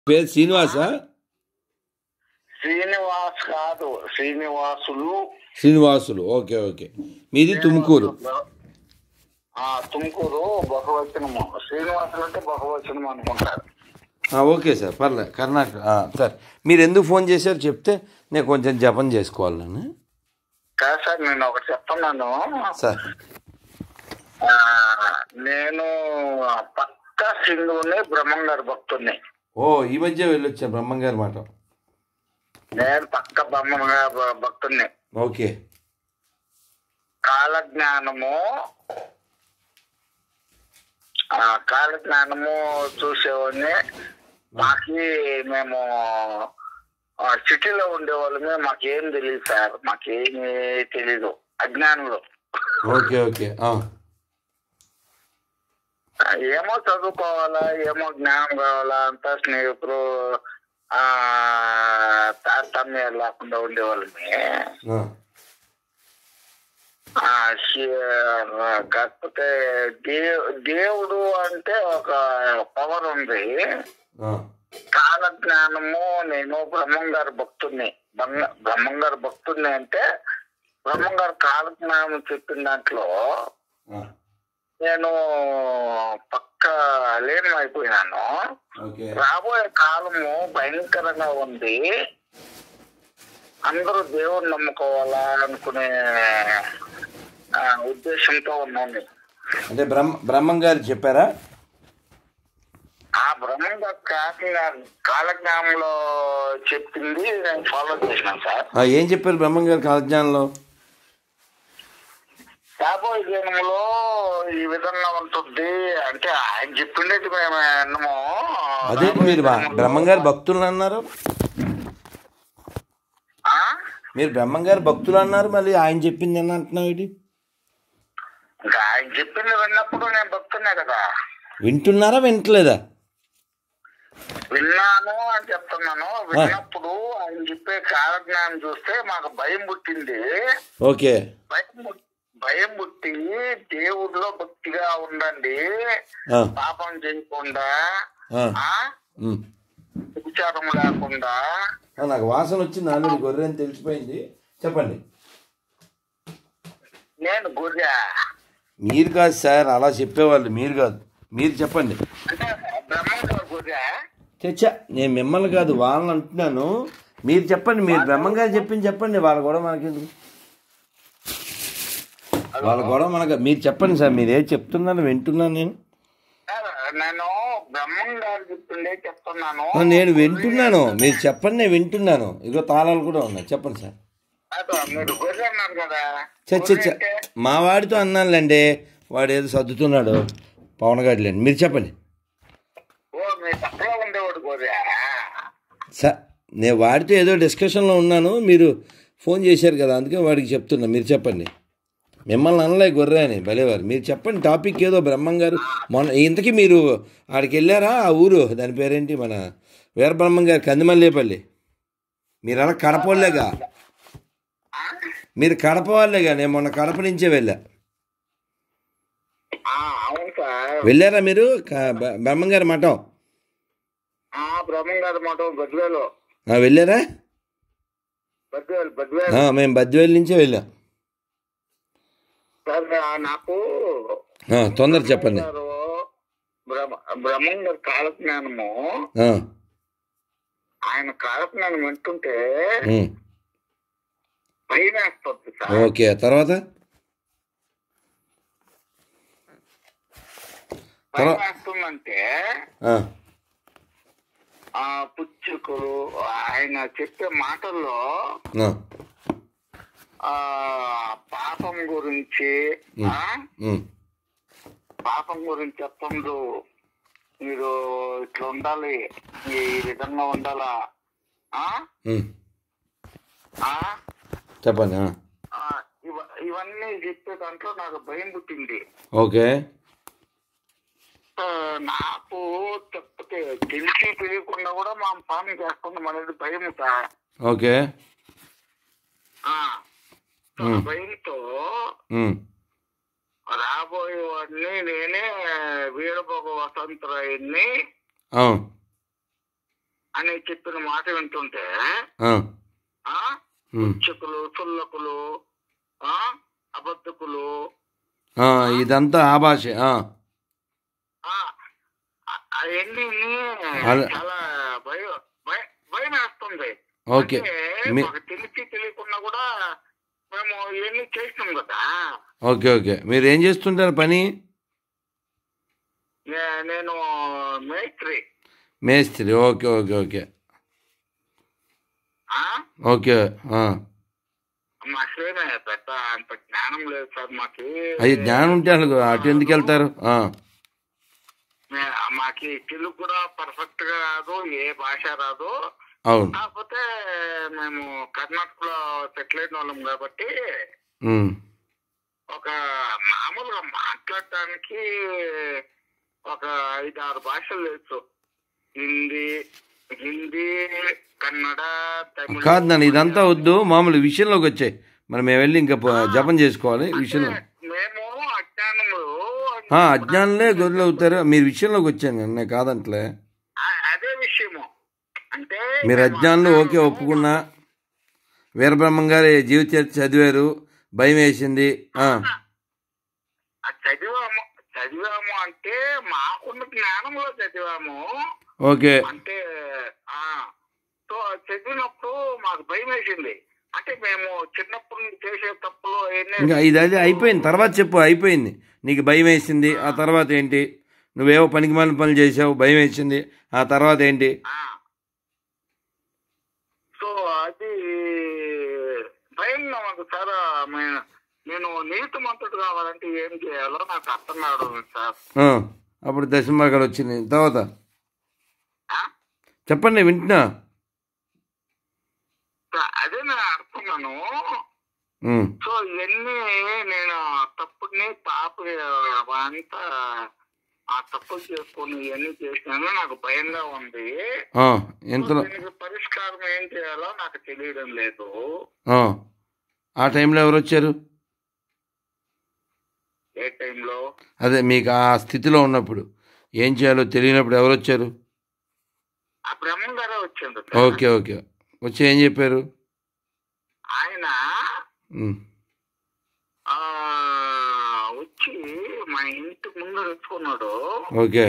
పేరు శ్రీనివాసా శ్రీనివాస్ కాదు Srinivasulu Srinivasulu okay okay మీది తుమ్కూరు ఆ తుమ్కూరు బహువచనము శ్రీనివాసులు అంటే బహువచనం అనుకుంటారు ఆ, ఓకే సార్ పర్లే కర్ణాటక ఆ, సార్ మీరు ఎందుకు ఫోన్ చేశారు చెప్తే నేను కొంచెం జపం చేసుకోవాలని కాదు సార్ నేను ఒకటి చెప్తున్నాను సార్ ఆ, నేను పక్క సింధువుని బ్రహ్మంగారు భక్తుడిని ఓ ఈ మధ్య వెళ్ళొచ్చా బ్రహ్మంగారి మాట నేను పక్క బ్రహ్మంగారు భక్తుడిని ఓకే కాలజ్ఞానము ఆ కాలజ్ఞానము చూసేవాడిని మాకి మేము ఆ, సిటీలో ఉండేవాళ్ళమే మాకేం తెలియదు సార్ మాకేమీ తెలీదు అజ్ఞానంలో ఓకే ఓకే ఆ, ఆ, ఏమో చదువుకోవాలా ఏమో జ్ఞానం కావాలా అంతా స్నేహితులు ఆ తారతమ్యాలు లేకుండా ఉండేవాళ్ళమే ఆ, ఆ, శి- కాకపోతే దే- దేవుడు అంటే ఒక పవర్ ఉంది ఆ, కాల జ్ఞానము నేను బ్రహ్మంగారు భక్తుడిని బ్రహ్మ- బ్రహ్మంగారు భక్తుడిని అంటే బ్రహ్మంగారు కాల జ్ఞానం చెప్పిన దాంట్లో ఆ, నేను పక్క లీనం అయిపోయినాను ఓకే రాబోయే కాలము భయంకరంగా ఉంది అందరూ దేవుని నమ్ముకోవాలా అనుకునే ఆ, ఉద్దేశంతో ఉన్నాను అంటే బ్రహ్మ బ్రహ్మంగారు చెప్పారా ఆ బ్రహ్మంగా కాకినాడ కాలజ్ఞానంలో చెప్పింది నేను ఫాలో చేసినాను సార్ ఆ, ఏం చెప్పారు బ్రహ్మంగారు కాలజ్ఞానంలో రాబోయే జనంలో ఈ విధంగా ఉంటుంది అంటే ఆయన చెప్పిండేది మేము విన్నాము అదే మీరు బా- బ్రహ్మంగారు భక్తులు అన్నారు ఆ? మీరు బ్రహ్మంగారు భక్తులు అన్నారు మళ్ళీ ఆయన చెప్పింది అని అంటున్నావు ఇది ఇంకా ఆయన చెప్పింది విన్నప్పుడు నేను భక్తున్నా కదా వింటున్నారా వింటలేదా విన్నాను అని చెప్తున్నాను విన్నప్పుడు ఆయన చెప్పే కాలజ్ఞానం చూస్తే మాకు భయం పుట్టింది ఓకే భయం పుట్- భయం పుట్టి దేవుడిలో భక్తిగా ఉండండి ఆ, పాపం చేయకుండా ఆ, ఆ ఉమ్. విచారం లేకుండా ఆ, నాకు వాసన వచ్చింది ఆల్రెడీ గొర్రె అని తెలిసిపోయింది చెప్పండి నేను గొర్రె మీరు కాదు సార్ అలా చెప్పేవాళ్ళు మీరు కాదు మీరు చెప్పండి అంటే బ్రహ్మంగారు గొర్రె చచ్చా నేను మిమ్మల్ని కాదు వాళ్ళని అంటున్నాను మీరు చెప్పండి మీరు బ్రహ్మంగారు చెప్పింది చెప్పండి వాళ్ళ గొడవ మనకెందుకు వాళ్ళ గొడవ మనకు మీరు చెప్పండి సార్ మీరు ఏది చెప్తున్నారు వింటున్నాను నేను సార్, నేను బ్రహ్మంగారు చెప్తుండే చెప్తున్నాను ఆ, నేను వింటున్నాను మీరు చెప్పండి నేను వింటున్నాను ఇగో తాళాలు కూడా ఉన్నాయి చెప్పండి సార్ అదో మీరు గొర్రె అన్నారు కదా చచ్చ గొర్రె చ అంటే మా వాడితో అన్నానులేండి వాడు ఏదో సర్దుతున్నాడు పవన్ గారులేండి మీరు చెప్పండి ఓ మీ పక్కలో ఉండేవాడు గొర్రె సార్ నేను వాడితో ఏదో డిస్కషన్లో ఉన్నాను మీరు ఫోన్ చేశారు కదా అందుకే వాడికి చెప్తున్నా మీరు చెప్పండి మిమ్మల్ని అనలే గొర్రె అని భలేవారు మీరు చెప్పండి టాపిక్ ఏదో బ్రహ్మం గారు మొన్న ఇంతకీ మీరు ఆడికి వెళ్ళారా ఆ ఊరు దాని పేరేంటి మన వీరబ్రహ్మం గారు కందిమల్లేపల్లి మీరు అలా కడపలేగా మీరు కడప వాళ్ళేగా నేను మొన్న కడప నుంచే వెళ్ళా ఆ, అవును సార్ వెళ్ళారా మీరు క- బ- బ్రహ్మంగారి మఠం ఆ బ్రహ్మంగారు మాట బద్వేలు ఆ, వెళ్ళారా బద్వేలు బద్వేలు ఆ, మేము బద్వేలు నుంచే వెళ్ళాం సార్ ఆ, నాకు ఆ, తొందర చెప్పండి గారు బ్రహ్మ బ్రహ్మంగారు కాలజ్ఞానము ఆ, ఆయన కాలజ్ఞానం వింటుంటే ఉమ్. భయం వేస్తుంది సార్ ఓకే తర్వాత భయం తర్వా- వేస్తుందంటే ఆ, ఆ పుచ్చుకులు ఆయన చెప్పే మాటల్లో ఆ, ఆ పాపం గురించి ఆ ఉమ్, పాపం గురించి చెప్తుండ్రు మీరు ఇట్లా ఉండాలి ఈ విధంగా ఉండాలా ఆ ఉమ్. ఆ చెప్పండి ఆ. ఆ, ఇవ- ఇవన్నీ చెప్పే దాంట్లో నాకు భయం పుట్టింది ఓకే ఆ, నాకు చెప్తే తెలిసి తెలియకుండా కూడా మా పానం చేస్తున్నాం అనేది భయం సార్ ఓకే ఆ, ఆ ఉమ్. భయంతో ఉమ్, రాబోయే వాడిని నేనే వీరభోగ వసంతరాయుడిని ఆ, అని చెప్పిన మాట వింటుంటే ఆ, ఆ ఉమ్. చిక్కులు చుల్లకులు ఆ అబద్ధకులు ఆ, ఇదంతా ఆ భాషే ఆ, ఆ అవన్నీ అలా- చాలా భయం భయం భయం వేస్తుంది ఓకే అంటే మీ మాకు తెలిసి తెలియకుండా కూడా మేము ఇవన్నీ చేస్తాం కదా ఓకే ఓకే మీరు ఏం చేస్తుంటారు పని నే- నేను మేస్త్రి మేస్త్రి ఓకే ఓకే ఓకే ఆ ఓకే ఆ. మాకేమే పెద్ద అంత జ్ఞానం లేదు సార్ మాకు అయ్యి జ్ఞానం ఉంటే అసలు అటు ఎందుకు వెళ్తారు ఆ, మే- మాకి తెలుగు కూడా పర్ఫెక్ట్ గా రాదు ఏ భాష రాదు అవును కాకపోతే మేము కర్ణాటకలో సెటిల్ అయిన వాళ్ళం కాబట్టి ఉమ్. ఒక మామూలుగా మాట్లాడటానికి ఒక ఐదు ఆరు భాషలు తెలుసు హిందీ హిందీ కన్నడ తమిళ కాదు నాన్న ఇదంతా వద్దు మామూలు విషయంలోకి వచ్చాయి మరి మేము వెళ్ళి ఇంకా ప- జపం చేసుకోవాలి విషయంలో మేము అజ్ఞానములు ఆ, అజ్ఞానులే గొర్రెలు అవుతారు మీరు విషయంలోకి వచ్చాను నేను కాదంటలే ఆ- అదే విషయము అంటే మీరు అజ్ఞానులు ఓకే ఒప్పుకున్నా వీరబ్రహ్మం గారి జీవిత చరిత్ర చదివారు భయం వేసింది ఆ, ఆ చదివాము చదివాము అంటే మాకున్న జ్ఞానంలో చదివాము ఓకే అంటే ఆ సో అది చదివినప్పుడు మాకు భయం వేసింది అంటే మేము చిన్నప్పటి నుంచి చేసే తప్పులు ఎన్ని ఇంకా ఇది అది అయిపోయింది తర్వాత చెప్పు అయిపోయింది నీకు భయం వేసింది ఆ తర్వాత ఏంటి నువ్వేవో పనికి మాలిన పనులు చేసావు భయం వేసింది ఆ తర్వాత ఏంటి ఆ. సో అది భయంగా ఉంది సార్ మే- నేను నీతి మంతుడు కావాలంటే ఏం చేయాలో నాకు అర్థం కావడం లేదు సార్ ఆ, అప్పుడు దశమగారు వచ్చింది తర్వాత ఆ? చెప్పండి వింటున్నా సో అదే నేను అడుగుతున్నాను ఉమ్, సో ఇవన్నీ నేను తప్పుని పాప అంతా ఆ తప్పులు చేసుకొని ఇవన్నీ చేసినాను నాకు భయంగా ఉంది ఆ, సో ఇంతలో దీనికి పరిష్కారం ఏం చేయాలో నాకు తెలియడం లేదు ఆ, ఆ టైంలో ఎవరు వచ్చారు ఏ టైంలో అదే మీకు ఆ స్థితిలో ఉన్నప్పుడు ఏం చేయాలో తెలియనప్పుడు ఎవరు వచ్చారు ఆ బ్రహ్మం గారే వచ్చింది ఓకే ఓకే వచ్చి ఏం చెప్పారు ఆయన ఉమ్, ఆ వచ్చి మా ఇంటి ముందు తెచ్చుకున్నాడు ఓకే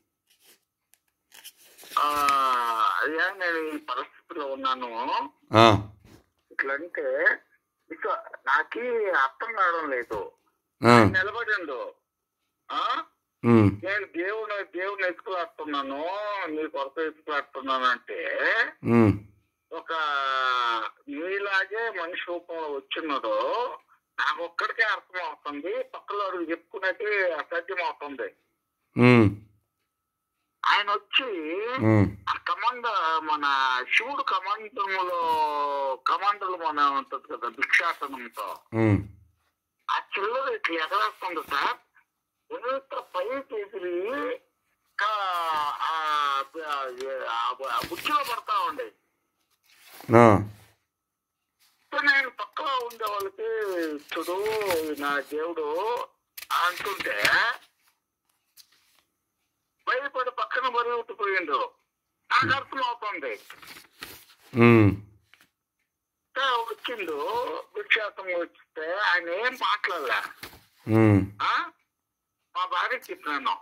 ఆ అయ్యా నేను ఈ పరిస్థితిలో ఉన్నాను ఆ, ఇట్లంటే ఇక నాకి అర్థం కావడం లేదు ఆ, నిలబడిండు ఆ ఉమ్, నేను దేవుడు దేవుని ఎత్తుకులాడుతున్నాను నీ కొరత ఎత్తుకులాడుతున్నాను అంటే ఉమ్, ఒక నీలాగే మనిషి రూపంలో వచ్చినాడు నాకు ఒక్కడికే అర్థం అవుతుంది పక్కలో అడుగు చెప్పుకున్నట్టు అసాధ్యం అవుతుంది ఉమ్, ఆయన వచ్చి ఉమ్, ఆ కమాండ మన శివుడు కమాండములో కమాండలు మన ఉంటది కదా భిక్షాసనంతో ఉమ్, ఆ చిల్లర ఇట్లా ఎగరేస్తుంది సార్ ఎంత పైకి ఎగిరి కా- ఆ ఆ బుచ్చిలో పడతా ఉండే ఆ, సో నేను పక్కలో ఉండే వాళ్ళకి చూడు నా దేవుడు అంటుంటే భయపడి పక్కన బరి ఉట్టిపోయిండు నాకు అర్థం అవుతుంది ఉమ్, సో వచ్చిండు భిక్షాసం వస్తే ఆయన ఏం మాట్లాడలే ఉమ్, ఆ? మా భార్య చెప్పినాను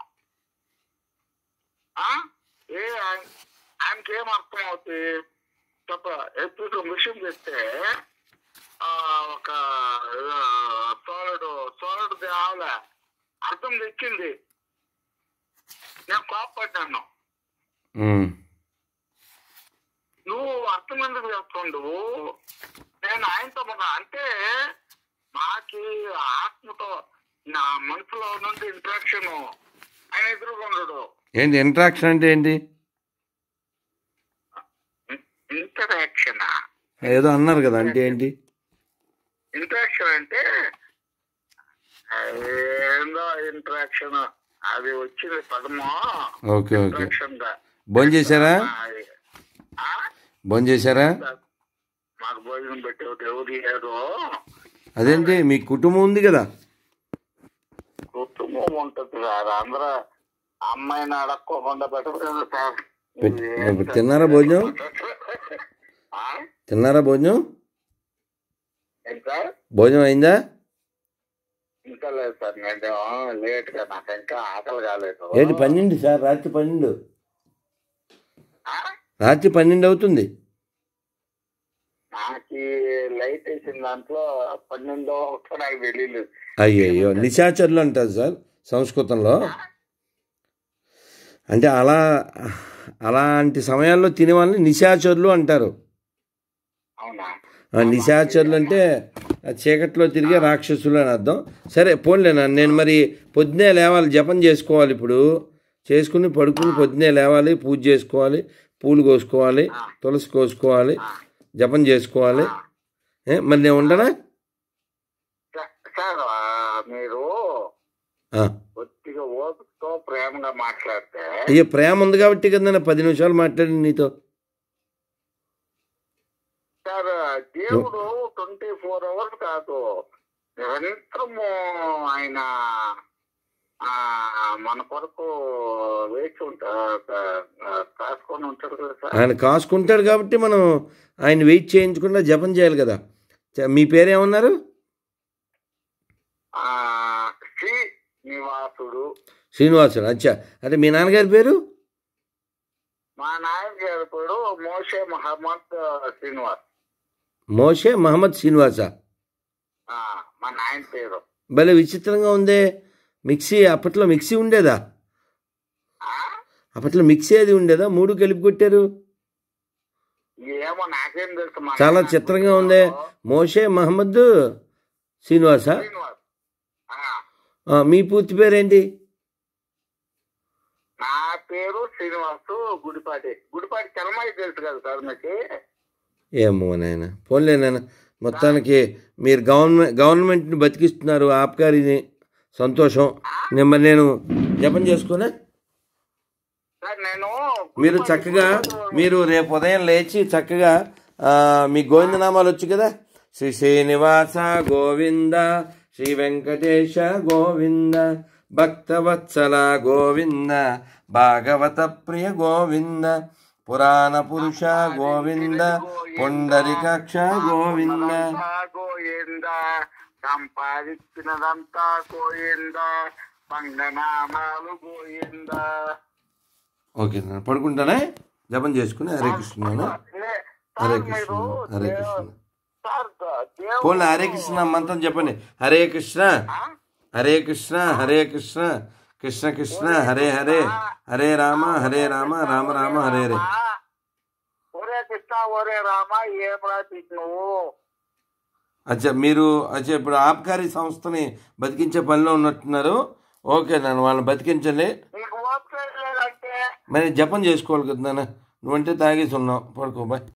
ఆ? ఏ ఆయన- ఆయనకి ఏం అర్థం అవుతుంది తప్ప ఎప్పుడు మిషన్ చేస్తే ఆ, ఒక సోలడు సోలడు ఆవులే అర్థం తెచ్చింది నేను కోపడ్డాను ఉమ్, నువ్వు అర్థం ఎందుకు చేస్తుండవు నేను ఆయనతో మన అంటే మాకి ఆత్మతో నా మనసులో నుండి ఇంట్రాక్షన్ ఆయన ఎదుర్కొండడు ఏంటి ఇంట్రాక్షన్ అంటే ఏంటి ఇంటరాక్షన్ ఏదో అన్నారు కదా అంటే ఏంటి ఇంటరాక్షన్ అంటే ఏందో ఇంటరాక్షన్ అది వచ్చింది పదమో ఓకే ఓకే ఇంటరాక్షన్ గా భోజనం చేశారా ఆ? భోజనం చేశారా మాకు భోజనం పెట్టేవాడు ఎవరు లేరు అదేంటి మీ కుటుంబం ఉంది కదా కుటుంబం ఉంటుంది సార్ అందరూ అమ్మాయిని అడక్కోకుండా పెట్టదు కదా సార్ పెట్- ఇప్పుడు తిన్నారా భోజనం ఆ? తిన్నారా భోజనం ఏంటి సార్ భోజనం అయిందా ఇంకా లేదు సార్ నేను లేట్ గా నాకు ఇంకా ఆకలి కాలేదు ఏంటి పన్నెండు సార్ రాత్రి పన్నెండు ఆ? రాత్రి పన్నెండు అవుతుంది నాకు ఈ లైట్ వేసిన దాంట్లో పన్నెండో ఒకటో నాకు తెలియలేదు అయ్యయ్యో నిశాచరులు అంటారు సార్ సంస్కృతంలో అంటే అలా అలాంటి సమయాల్లో తినే వాళ్ళని నిశాచరులు అంటారు అవునా ఆ నిశాచరులు అంటే ఆ చీకట్లో తిరిగే రాక్షసులు అని అర్థం సరే పోన్లేనా నేను మరి పొద్దునే లేవాలి జపం చేసుకోవాలి ఇప్పుడు చేసుకుని పడుకుని పొద్దునే లేవాలి పూజ చేసుకోవాలి పూలు కోసుకోవాలి తులసి కోసుకోవాలి జపం చేసుకోవాలి ఏ, మరి నేను ఉండనా స- సార్ ఆ, మీరు ఆ. కొద్దిగా ఓపికతో ప్రేమగా మాట్లాడితే అయ్యో ప్రేమ ఉంది కాబట్టి కదా నేను పది నిమిషాలు మాట్లాడి నీతో సార్ దేవుడు ట్వంటీ ఫోర్ అవర్స్ కాదు నిరంతరము ఆయన ఆ, మన కొరకు వేచి ఉంటా కాసుకొని ఉంటాడు కదా సార్ ఆయన కాసుకుంటాడు కాబట్టి మనం ఆయన వెయిట్ చేయించకుండా జపం చేయాలి కదా చ- మీ పేరేమన్నారు ఆ, శ్రీ నివాసుడు శ్రీనివాసుడు అచ్చా అంటే మీ నాన్నగారి పేరు మా నాయన గారి పేరు మోషే మహమ్మద్ శ్రీనివాస్ మోషే మహమ్మద్ శ్రీనివాస ఆ, మా నాయన పేరు భలే విచిత్రంగా ఉందే మిక్సీ అప్పట్లో మిక్సీ ఉండేదా ఆ? అప్పట్లో మిక్సీ అది ఉండేదా మూడు కలిపి కొట్టారు ఏమో నాకేం తెలుసు మా చాలా నాయన చిత్రంగా ఉందే మోషే మహమ్మద్ శ్రీనివాస శ్రీనివాస్ ఆ, ఆ, మీ పూర్తి పేరేంటి నా పేరు శ్రీనివాసు గుడిపాటి గుడిపాటి చలమాయి తెలుసు కదా సార్ మీకు ఏమో నాయన పోన్లే నాయన మొత్తానికి మీరు గవర్నమెంట్ గవర్నమెంట్ని బతికిస్తున్నారు ఆప్కారిని సంతోషం నేను మరి నేను జపం చేసుకునే సార్ నేను మీరు చక్కగా మీరు రేపు ఉదయం లేచి చక్కగా ఆ, మీ గోవిందనామాలు వచ్చు కదా శ్రీ శ్రీనివాస గోవింద శ్రీ వెంకటేశ గోవింద భక్తవత్సల గోవింద భాగవత ప్రియ గోవింద పురాణ పురుష గోవింద పుండరికాక్ష గోవింద గోయింద సంపాదించినదంతా గోయింద పంగనామాలు గోయింద ఓకే నేను పడుకుంటానే జపం చేసుకుని హరే కృష్ణ నాన్న. లే- హరే సార్ కృష్ణ మీరు హరే దేవ- కృష్ణ సార్ దేవుడు పోన్లే హరే కృష్ణ మంత్రం చెప్పండి హరే కృష్ణ ఆ? హరే కృష్ణ హరే కృష్ణ కృష్ణ కృష్ణ హరే హరే హరే రామ హరే రామ రామ రామ హరే హరే ఒరే కృష్ణ ఒరే రామ ఏం రాసి నువ్వు అచ్చా మీరు అచ్చా ఇప్పుడు ఆబ్కారీ సంస్థని బతికించే పనిలో ఉన్నట్టున్నారు ఓకే నన్ను వాళ్ళని బతికించండి నీకు ఓపిక లేదంటే మరి జపం చేసుకోవాలి కదా నాన్న నువ్వంటే తాగేసి ఉన్నావు పడుకో బాయ్